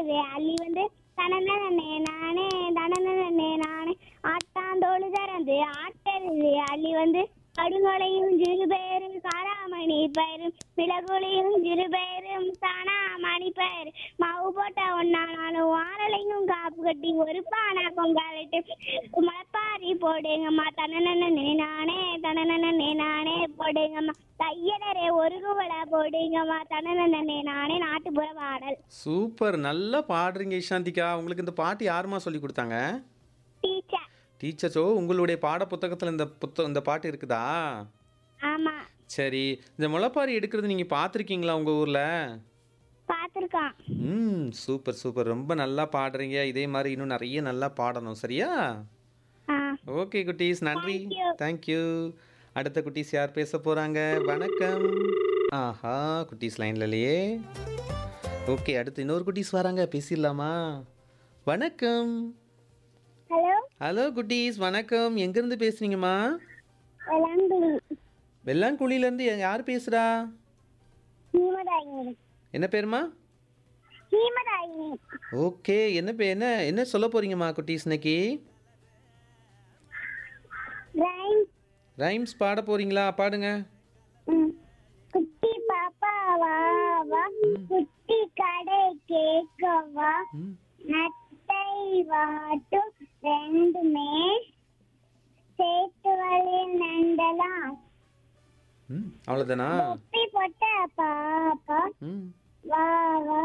ஆட்டருது அள்ளி வந்து தனனே நானே தனனே நானே ஆட்டாந்தோடு திறந்து ஆட்டருது அள்ளி வந்து கடுங்கொலையும் சிறு பேரும் காராமணி பயிரும் மிளகுலையும் சிறு பேரும் சாணாமணி பயிர் மாவு போட்ட ஒன்னானாலும் வாரலையும் காப்பு கட்டி ஒரு பானை பொங்கலிட்டு முளைப்பாரி போடுங்கம்மா தனனே நானே தனனே நானே போடுங்கம்மா தையலரே ஒரு குவளை போடுங்கம்மா தனனே நானே நாட்டுப்புற பாடல் சூப்பர் நல்லா பாடுறீங்க இஷாந்திகா உங்களுக்கு இந்த பாட்டு யாருமா சொல்லி கொடுத்தாங்க டீச்சர் டீச்சர்ஸோ உங்களுடைய பாட புத்தகத்தில் இந்த புத்த இந்த பாட்டு இருக்குதா ஆமா சரி இந்த முளைப்பாரி எடுக்கிறது நீங்கள் பார்த்துருக்கீங்களா உங்கள் ஊரில் பார்த்துருக்கான் ம் சூப்பர் சூப்பர் ரொம்ப நல்லா பாடுறீங்க இதே மாதிரி இன்னும் நிறைய நல்லா பாடணும் சரியா ஆ ஓகே குட்டீஸ் நன்றி Thank you. தேங்க்யூ அடுத்த குட்டீஸ் யார் பேச போகிறாங்க வணக்கம் ஆஹா குட்டீஸ் லைன்ல இல்லையே ஓகே அடுத்து இன்னொரு குட்டீஸ் வராங்க பேசிடலாமா வணக்கம் ஹலோ ஹலோ குட்டீஸ் வணக்கம் எங்கேருந்து பேசுறீங்கம்மா விளாங்குடி வெள்ளாங்குழியிலேருந்து யார் பேசுகிறா ஹீமதாயினி என்ன பேருமா ஹீமதாயினி ஓகே என்ன பே என்ன என்ன சொல்ல போறீங்கம்மா குட்டீஸ் இன்னைக்கு ரைம் ரைம்ஸ் பாட போறீங்களா பாடுங்க குட்டி பாப்பா வா வா குட்டி கடை கேட்கவா ம் நட்டை வாட்டும் ரெண்டுமே சேத்து வழியில் நண்டலாம் ம் அவ்வளோதானா குப்பி போட்ட பாப்பா ம் வா வா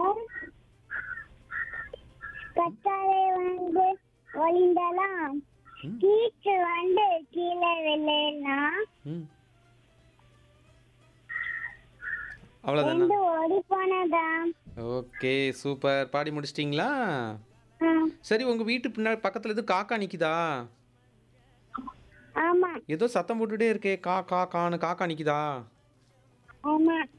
கத்தாழை வந்து ஒளிந்தலாம் ம். கீச்சு வந்து கீழே விழலாம் ம் அவ்வளோதானா ரெண்டு ஓடி போனதாம் ஓகே சூப்பர் பாடி முடிச்சிட்டிங்களா ஆ, சரி உங்கள் வீட்டு பின்னாடி பக்கத்தில் எதுவும் காக்கா நிற்கிதா ஆமா ஏதோ சத்தம் போட்டுட்டே இருக்கே கா கா கான்னு காக்கா நிற்கிதா ஆமா